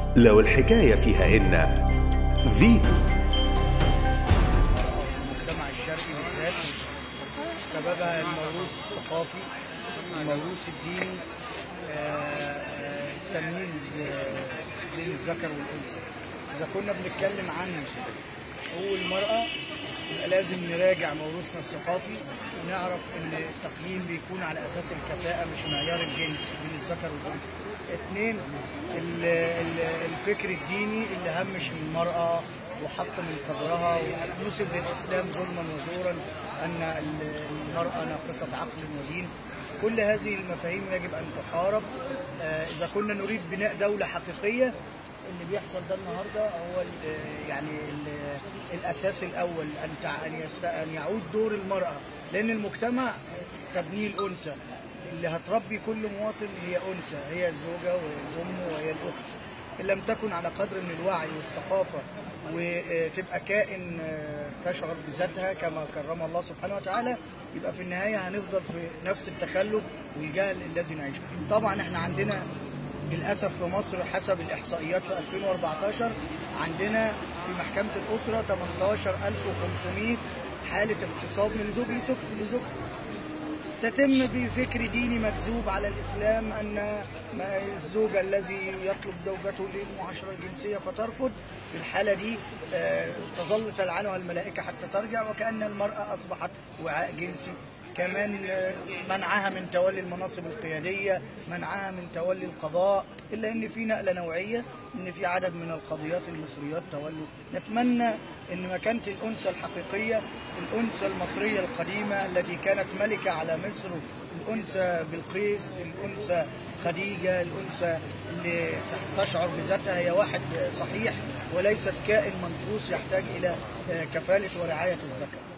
لو الحكاية فيها إن فيتو المرأة في المجتمع الشرقي بالذات سببها الموروث الثقافي الموروث الديني آه، آه، التمييز آه، بين الذكر والأنثى إذا كنا بنتكلم عن حقوق المرأة يبقى لازم نراجع موروثنا الثقافي ونعرف ان التقييم بيكون على اساس الكفاءة مش معيار الجنس بين الذكر والانثى. اتنين ال- ال- الفكر الديني اللي همش المرأة وحط من قدرها ونسب للاسلام ظلما وزورا ان ال- المرأة ناقصة عقل ودين. كل هذه المفاهيم يجب ان تحارب آه، اذا كنا نريد بناء دولة حقيقية اللي بيحصل ده النهارده هو ال- يعني ال- الاساس الاول ان تع- ان يست- ان يعود دور المراه لان المجتمع تبنيه الانثى اللي هتربي كل مواطن هي انثى هي الزوجه والام وهي الاخت ان لم تكن على قدر من الوعي والثقافه وتبقى كائن آه، تشعر بذاتها كما كرم الله سبحانه وتعالى يبقى في النهايه هنفضل في نفس التخلف والجهل الذي نعيشه طبعا احنا عندنا للاسف في مصر حسب الاحصائيات في 2014 عندنا في محكمه الاسره 18500 حاله اغتصاب من زوج لزوج- لزوجته تتم بفكر ديني مكذوب على الاسلام ان ما الزوج الذي يطلب زوجته للمعاشره الجنسيه فترفض في الحاله دي آه، تظل تلعنها الملائكه حتى ترجع وكان المراه اصبحت وعاء جنسي كمان آه، منعها من تولي المناصب القياديه منعها من تولي القضاء الا ان في نقله نوعيه ان في عدد من القضيات المصريات تولوا نتمنى ان مكانه الانثى الحقيقيه الانثى المصريه القديمه التي كانت ملكه على مصر الانثى بلقيس الانثى خديجه الانثى اللي تشعر بذاتها هي واحد صحيح وليست كائن منقوص يحتاج الى آه، كفاله ورعايه الذكر